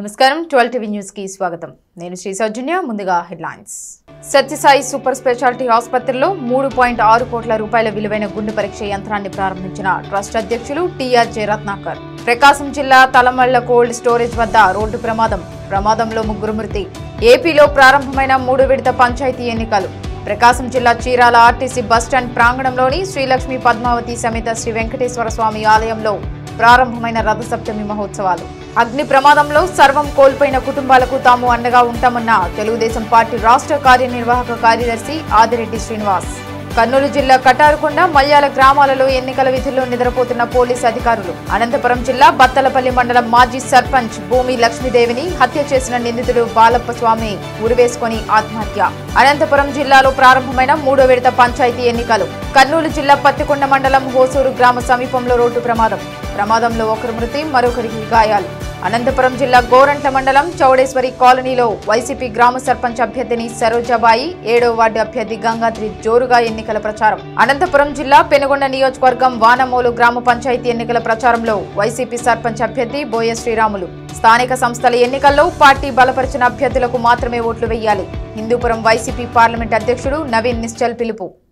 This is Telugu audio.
నమస్కారం ట్వెల్వ్ టీవీ న్యూస్ కి స్వాగతం నేను శ్రీ సౌజన్య ముందుగా హెడ్లైన్స్ సత్యసాయి సూపర్ స్పెషాలిటీ ఆసుపత్రిలో మూడు పాయింట్ ఆరు కోట్ల రూపాయల విలువైన గుండె పరీక్ష యంత్రాన్ని ప్రారంభించిన ట్రస్ట్ అధ్యక్షులు టీఆర్ జే రత్నాకర్ ప్రకాశం జిల్లా తలమళ్ల కోల్డ్ స్టోరేజ్ వద్ద రోడ్డు ప్రమాదం ప్రమాదంలో ముగ్గురు మృతి ఏపీలో ప్రారంభమైన మూడు విడత పంచాయతీ ఎన్నికలు ప్రకాశం జిల్లా చీరాల ఆర్టీసీ బస్టాండ్ ప్రాంగణంలోని శ్రీలక్ష్మి పద్మావతి సమేత శ్రీ వెంకటేశ్వర స్వామి ఆలయంలో ప్రారంభమైన రథసప్తమి మహోత్సవాలు అగ్ని ప్రమాదంలో సర్వం కోల్పోయిన కుటుంబాలకు తాము అండగా ఉంటామన్న తెలుగుదేశం పార్టీ రాష్ట్ర కార్యనిర్వాహక కార్యదర్శి ఆదిరెడ్డి శ్రీనివాస్ కర్నూలు జిల్లా కటారుకొండ మల్యాల గ్రామాలలో ఎన్నికల విధుల్లో నిద్రపోతున్న పోలీసు అధికారులు అనంతపురం జిల్లా బత్తలపల్లి మండలం మాజీ సర్పంచ్ భూమి లక్ష్మీదేవిని హత్య చేసిన నిందితుడు బాలప్ప స్వామి ఉరివేసుకొని ఆత్మహత్య అనంతపురం జిల్లాలో ప్రారంభమైన మూడో విడత పంచాయతీ ఎన్నికలు కర్నూలు జిల్లా పత్తికొండ మండలం హోసూరు గ్రామ సమీపంలో రోడ్డు ప్రమాదం ప్రమాదంలో ఒకరు మృతి మరొకరికి గాయాలు అనంతపురం జిల్లా గోరంట్ల మండలం చౌడేశ్వరి కాలనీలో వైసీపీ గ్రామ సర్పంచ్ అభ్యర్థిని సరోజాబాయి ఏడో వార్డు అభ్యర్థి గంగాద్రి జోరుగా ఎన్నికల ప్రచారం అనంతపురం జిల్లా పెనుగొండ నియోజకవర్గం వానమోలు గ్రామ పంచాయతీ ఎన్నికల ప్రచారంలో వైసీపీ సర్పంచ్ అభ్యర్థి బోయ శ్రీరాములు స్థానిక సంస్థల ఎన్నికల్లో పార్టీ బలపరిచిన అభ్యర్థులకు మాత్రమే ఓట్లు వేయాలి హిందూపురం వైసీపీ పార్లమెంట్ అధ్యక్షుడు నవీన్ నిశ్చల్ పిలుపు